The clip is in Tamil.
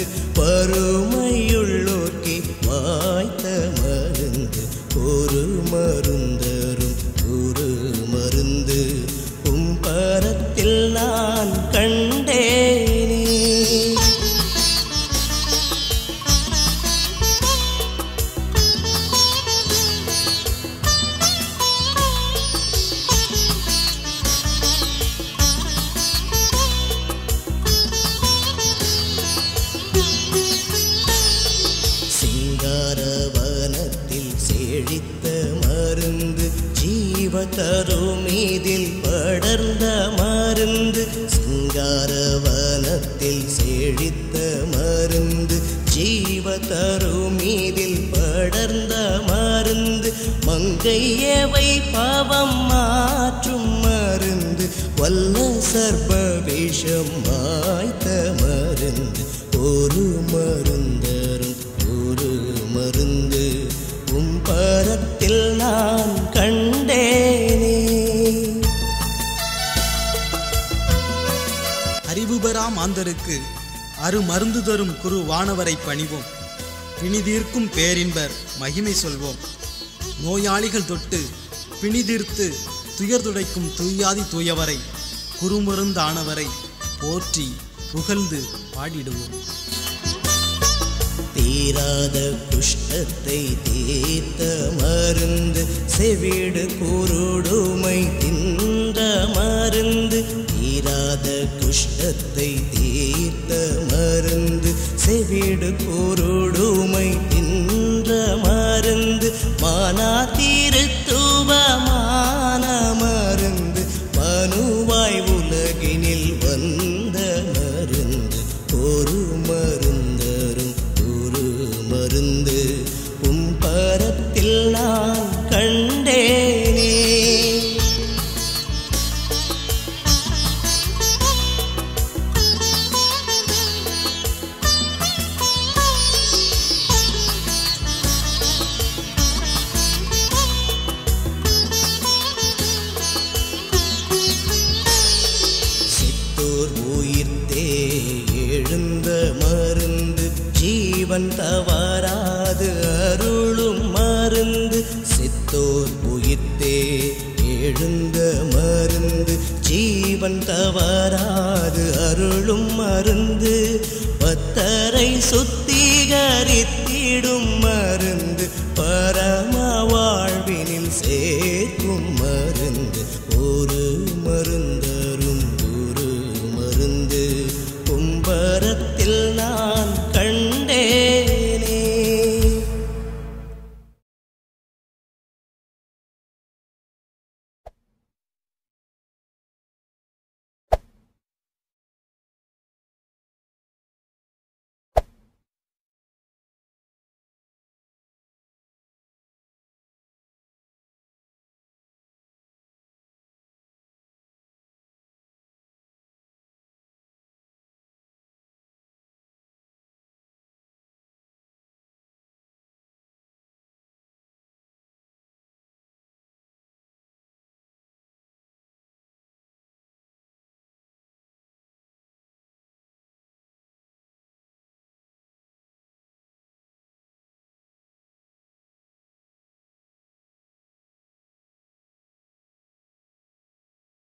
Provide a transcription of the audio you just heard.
வறுமையுள்ளோர்க்கே வாய்த்த மருந்து ஒரு மருந்தரும் ஒரு மருந்து உம்பரத்தில் நான் கண்டேனே சிங்காரவனத்தில் செழித்த மருந்து ஜீவ தருமீதில் படர்ந்த மருந்து சிங்காரவனத்தில் செழித்த மருந்து ஜீவ தருமீதில் படர்ந்த மருந்து மங்கையவை பாவம் மாற்றும் மருந்து வல்ல சர்ப விஷம் மாய்த்த மருந்து ஒரு மருந்தரும் ஒரு மருந்து உம்பரத்தில் நான் கண்டேனே அறிவு பெறா மாந்தருக்கு அருமருந்து தரும் குரு வானவரை பணிவோம் பிணிதீர்க்கும் பேரின்பர் மகிமை சொல்வோம் நோயாளிகள் தொட்டு பிணிதீர்த்து துயர் துடைக்கும் தூயாதி தூயவரை குருமருந்தானவரை போற்றி புகழ்ந்து பாடிடுவோம் தீராத குஷ்டத்தை தீர்த்த மருந்து செவிடு குருடுமை தின்ற மருந்து தீராத குஷ்டத்தை தீர்த்த மருந்து செவிடு குருடுமை தின்ற மருந்து மானா திருத்துவமான மருந்து மனுவாய் உலகினில் வந்த மருந்து ஒரு மருந்தரும் ஒரு மருந்து உம்பரத்தில் நான் கண்டேனே சித்தோர் உயிர்த்தே எழுந்த மருந்து ஜீவன் தவறாது அருளும் மருந்து சித்தோர் உயிர்த்தே எழுந்த மருந்து ஜீவன் தவறாது அருளும் மருந்து பத்தரை சுத்திகரித்திடும் மருந்து